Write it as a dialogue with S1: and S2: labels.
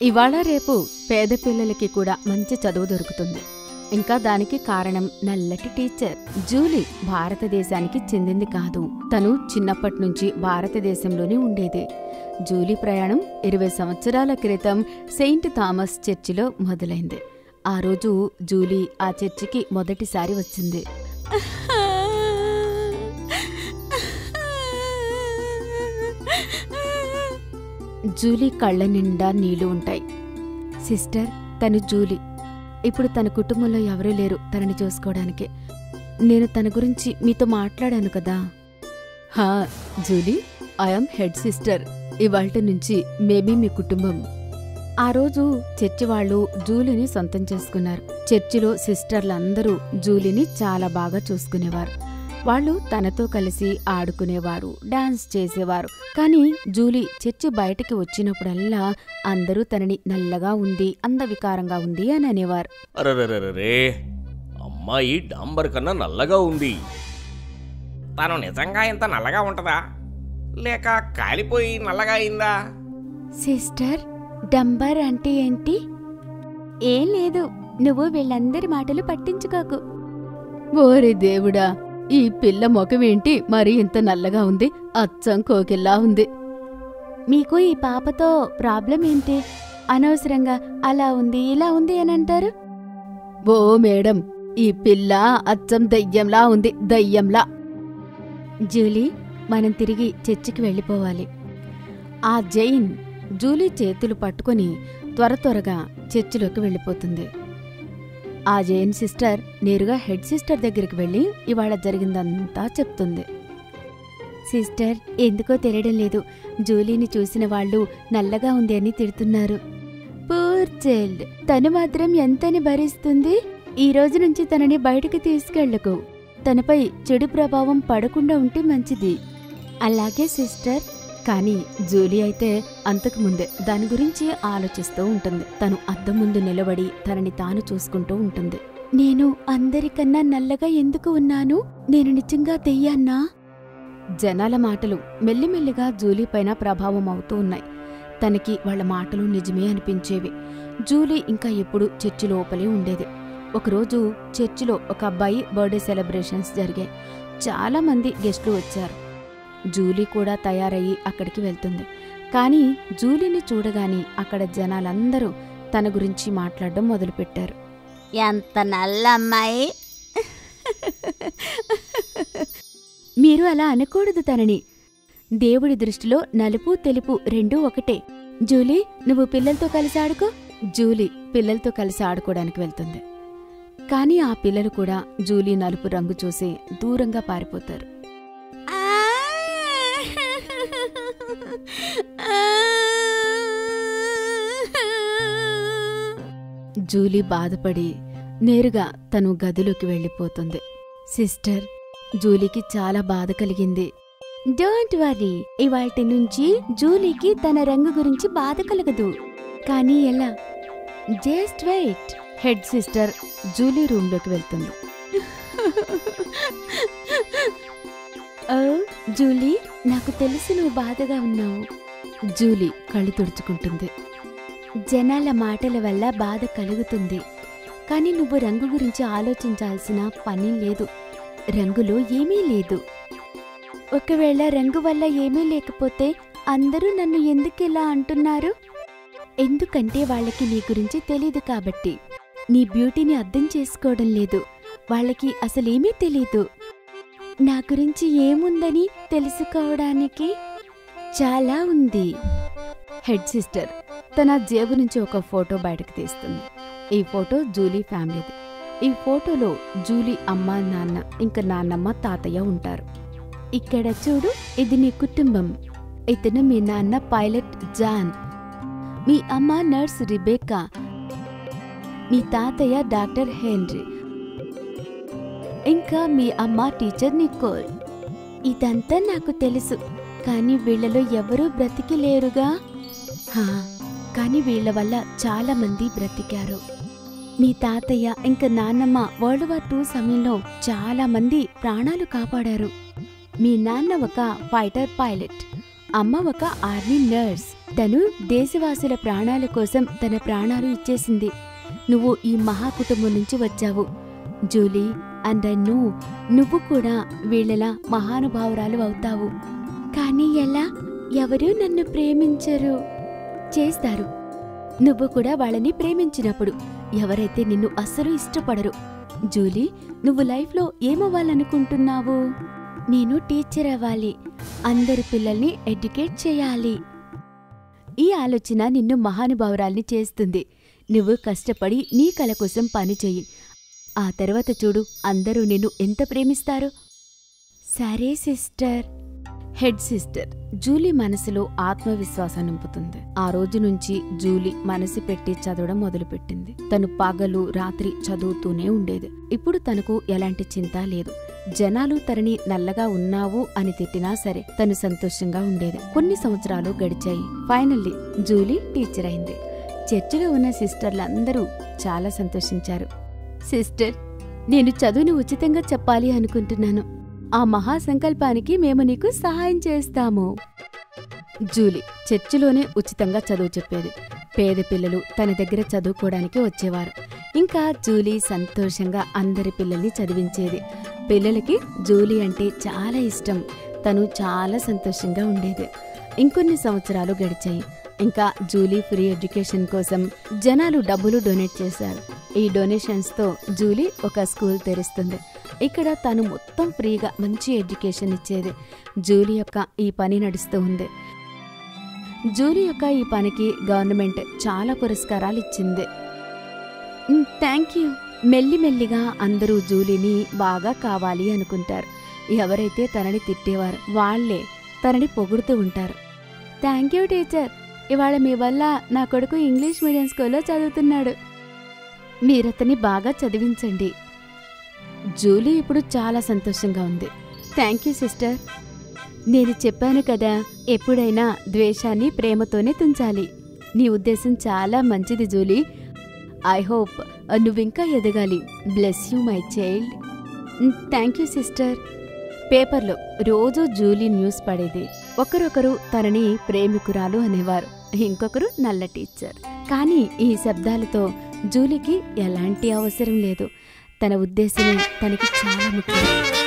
S1: ఇవాళ రేపు పేద పిల్లలకి కూడా మంచి చదువు దొరుకుతుంది ఇంకా దానికి కారణం నల్లటి టీచర్ జూలీ భారతదేశానికి చెందింది కాదు తను చిన్నప్పటి నుంచి భారతదేశంలోనే ఉండేది జూలీ ప్రయాణం ఇరవై సంవత్సరాల క్రితం సెయింట్ థామస్ చర్చిలో మొదలైంది ఆ రోజు జూలీ ఆ చర్చికి మొదటిసారి వచ్చింది జూలీ కళ్ళ నిండా నీళ్లు ఉంటాయి సిస్టర్ తను జూలీ ఇప్పుడు తన కుటుంబంలో ఎవరూ లేరు తనని చూసుకోవడానికి నేను తన గురించి మీతో మాట్లాడాను కదా హా జూలీ ఐఎమ్ హెడ్ సిస్టర్ ఇవాల్టి నుంచి మేమే మీ కుటుంబం ఆ రోజు చర్చి వాళ్ళు జూలీని సొంతం చేసుకున్నారు చర్చిలో సిస్టర్లందరూ జూలీని చాలా బాగా చూసుకునేవారు వాళ్ళు తనతో కలిసి ఆడుకునేవారు డాన్స్ చేసేవారు కానీ జూలీ చర్చి బయటికి వచ్చినప్పుడల్లా అందరూ తనని నల్లగా ఉంది అందవికారంగా ఉంది అని అనేవారు
S2: అరరరరే అమ్మాయి డాంబర్ కన్నా నల్లగా ఉంది
S3: తను నిజంగా ఇంత నల్లగా ఉంటదా లేక కాలిపోయి నల్లగా అయిందా
S1: సిస్టర్ డంబర్ అంటే ఏంటి ఏం లేదు నువ్వు వీళ్ళందరి మాటలు పట్టించుకోకు ఓరి దేవుడా ఈ పిల్ల ముఖమేంటి మరి ఇంత నల్లగా ఉంది అచ్చం కోకిల్లా ఉంది మీకు ఈ పాపతో ప్రాబ్లం ఏంటి అనవసరంగా అలా ఉంది ఇలా ఉంది అని అంటారు ఓ మేడం ఈ పిల్ల అచ్చం దయ్యంలా ఉంది దయ్యంలా జూలీ మనం తిరిగి చర్చికి వెళ్ళిపోవాలి ఆ జైన్ జూలీ చేతులు పట్టుకొని త్వర త్వరగా చర్చిలోకి వెళ్ళిపోతుంది ఆ జైన్ సిస్టర్ నేరుగా హెడ్ సిస్టర్ దగ్గరికి వెళ్ళి ఇవాళ జరిగిందంతా చెప్తుంది సిస్టర్ ఎందుకో తెలియడం లేదు జూలీని చూసిన వాళ్ళు నల్లగా ఉంది అని తిడుతున్నారు పూర్ చైల్డ్ తను మాత్రం ఎంతని భరిస్తుంది ఈ రోజు నుంచి తనని బయటకు తీసుకెళ్లకు తనపై చెడు ప్రభావం పడకుండా ఉంటే మంచిది అలాగే సిస్టర్ కానీ జూలీ అయితే అంతకు ముందే దాని గురించి ఆలోచిస్తూ ఉంటుంది తను అద్దం ముందు నిలబడి తనని తాను చూసుకుంటూ ఉంటుంది నేను అందరికన్నా నల్లగా ఎందుకు ఉన్నాను నేను నిజంగా దెయ్యాన్నా జనాల మాటలు మెల్లిమెల్లిగా జూలీ పైన ప్రభావం అవుతూ ఉన్నాయి తనకి వాళ్ళ మాటలు నిజమే అనిపించేవి జూలీ ఇంకా ఎప్పుడు చర్చి లోపలే ఉండేది ఒకరోజు చర్చిలో ఒక అబ్బాయి బర్త్డే సెలబ్రేషన్స్ జరిగాయి చాలా మంది గెస్టులు వచ్చారు జూలీ కూడా తయారయ్యి అక్కడికి వెళ్తుంది కానీ జూలీని చూడగానే అక్కడ జనాలందరూ తన గురించి మాట్లాడడం మొదలుపెట్టారు
S4: ఎంత నల్ల అమ్మాయి
S1: మీరు అలా అనకూడదు తనని దేవుడి దృష్టిలో నలుపు తెలుపు రెండూ ఒకటే జూలీ నువ్వు పిల్లలతో కలిసి ఆడుకో జూలీ పిల్లలతో కలిసి ఆడుకోవడానికి వెళ్తుంది కానీ ఆ పిల్లలు కూడా జూలీ నలుపు రంగు చూసి దూరంగా పారిపోతారు జూలీ బాధపడి నేరుగా తను గదిలోకి వెళ్ళిపోతుంది సిస్టర్ జూలీకి చాలా బాధ కలిగింది డోంట్ వరీ ఇవాల్టి నుంచి జూలీకి తన రంగు గురించి బాధ కలగదు కానీ ఎలా just wait head sister Julie రూమ్లోకి వెళ్తుంది ఓ జూలీ నాకు తెలుసు నువ్వు బాధగా ఉన్నావు జూలీ కళ్ళు తుడుచుకుంటుంది జనాల మాటల వల్ల బాధ కలుగుతుంది కానీ నువ్వు రంగు గురించి ఆలోచించాల్సిన పని లేదు రంగులో ఏమీ లేదు ఒకవేళ రంగు వల్ల ఏమీ లేకపోతే అందరూ నన్ను ఎందుకిలా అంటున్నారు ఎందుకంటే వాళ్ళకి నీ గురించి తెలీదు కాబట్టి నీ బ్యూటీని అర్థం చేసుకోవడం లేదు వాళ్ళకి అసలేమీ తెలీదు నా గురించి ఏముందని తెలుసుకోవడానికి చాలా ఉంది హెడ్ సిస్టర్ తన జేబు నుంచి ఒక ఫోటో బయటకు తీస్తుంది ఈ ఫోటో జూలీ ఫ్యామిలీది ఈ ఫోటోలో జూలీ అమ్మ నాన్న ఇంకా నాన్నమ్మ తాతయ్య ఉంటారు ఇక్కడ చూడు ఇది నీ కుటుంబం ఇతను మీ నాన్న పైలట్ జాన్ మీ అమ్మ నర్స్ రిబేకా మీ తాతయ్య డాక్టర్ హెన్రీ ఇంకా మీ అమ్మ టీచర్ నికోల్ ఇదంతా నాకు తెలుసు కానీ వీళ్ళలో ఎవరూ బ్రతికి లేరుగా హా కానీ వీళ్ళ వల్ల చాలా మంది బ్రతికారు మీ తాతయ్య ఇంకా నాన్నమ్మ వరల్డ్ వార్ టూ సమయంలో చాలా మంది ప్రాణాలు కాపాడారు మీ నాన్న ఒక ఫైటర్ పైలట్ అమ్మ ఒక ఆర్మీ నర్స్ తను దేశవాసుల ప్రాణాల కోసం తన ప్రాణాలు ఇచ్చేసింది నువ్వు ఈ మహాకుటుంబం నుంచి వచ్చావు జూలీ అండ్ ఐ నో నువ్వు కూడా వీళ్ళలా మహానుభావురాలు అవుతావు కానీ ఎలా ఎవరూ నన్ను ప్రేమించరు చేస్తారు నువ్వు కూడా వాళ్ళని ప్రేమించినప్పుడు ఎవరైతే నిన్ను అస్సలు ఇష్టపడరు జూలీ నువ్వు లైఫ్లో ఏమవ్వాలనుకుంటున్నావు నేను టీచర్ అవ్వాలి అందరు పిల్లల్ని ఎడ్యుకేట్ చేయాలి ఈ ఆలోచన నిన్ను మహానుభావురాల్ని చేస్తుంది నువ్వు కష్టపడి నీ కల కోసం పని చెయ్యి ఆ తర్వాత చూడు అందరూ నిన్ను ఎంత ప్రేమిస్తారు సరే సిస్టర్ హెడ్ సిస్టర్ జూలీ మనసులో ఆత్మవిశ్వాసం నింపుతుంది ఆ రోజు నుంచి జూలీ మనసు పెట్టి చదవడం మొదలుపెట్టింది తను పగలు రాత్రి చదువుతూనే ఉండేది ఇప్పుడు తనకు ఎలాంటి చింత లేదు జనాలు తనని నల్లగా ఉన్నావు అని తిట్టినా సరే తను సంతోషంగా ఉండేది కొన్ని సంవత్సరాలు గడిచాయి ఫైనల్లీ జూలీ టీచర్ అయింది చర్చిలో ఉన్న సిస్టర్లందరూ చాలా సంతోషించారు సిస్టర్ నేను చదువుని ఉచితంగా చెప్పాలి అనుకుంటున్నాను ఆ మహాసంకల్పానికి మేము నీకు సహాయం చేస్తాము జూలీ చర్చిలోనే ఉచితంగా చదువు చెప్పేది పేద పిల్లలు తన దగ్గర చదువుకోవడానికి వచ్చేవారు ఇంకా జూలీ సంతోషంగా అందరి పిల్లల్ని చదివించేది పిల్లలకి జూలీ అంటే చాలా ఇష్టం తను చాలా సంతోషంగా ఉండేది ఇంకొన్ని సంవత్సరాలు గడిచాయి ఇంకా జూలీ ఫ్రీ ఎడ్యుకేషన్ కోసం జనాలు డబ్బులు డొనేట్ చేశారు ఈ డొనేషన్స్తో జూలీ ఒక స్కూల్ తెరుస్తుంది ఇక్కడ తను మొత్తం ఫ్రీగా మంచి ఎడ్యుకేషన్ ఇచ్చేది జూలీ యొక్క ఈ పని నడుస్తూ ఉంది జూలీ యొక్క ఈ పనికి గవర్నమెంట్ చాలా పురస్కారాలు ఇచ్చింది థ్యాంక్ యూ మెల్లిమెల్లిగా అందరూ జూలీని బాగా కావాలి అనుకుంటారు ఎవరైతే తనని తిట్టేవారు వాళ్లే తనని పొగుడుతూ ఉంటారు థ్యాంక్ యూ టీచర్ ఇవాళ మీ వల్ల నా కొడుకు ఇంగ్లీష్ మీడియం స్కూల్లో చదువుతున్నాడు మీరతని బాగా చదివించండి జూలీ ఇప్పుడు చాలా సంతోషంగా ఉంది థ్యాంక్ యూ సిస్టర్ నేను చెప్పాను కదా ఎప్పుడైనా ద్వేషాన్ని ప్రేమతోనే తుంచాలి నీ ఉద్దేశం చాలా మంచిది జూలీ ఐ హోప్ నువ్వింకా ఎదగాలి bless you my child thank you sister పేపర్లో రోజూ జూలీ న్యూస్ పడేది ఒకరొకరు తనని ప్రేమికురాలు అనేవారు ఇంకొకరు నల్ల టీచర్ కానీ ఈ శబ్దాలతో జూలీకి ఎలాంటి అవసరం లేదు తన ఉద్దేశమే తనకి చాలా ముఖ్యం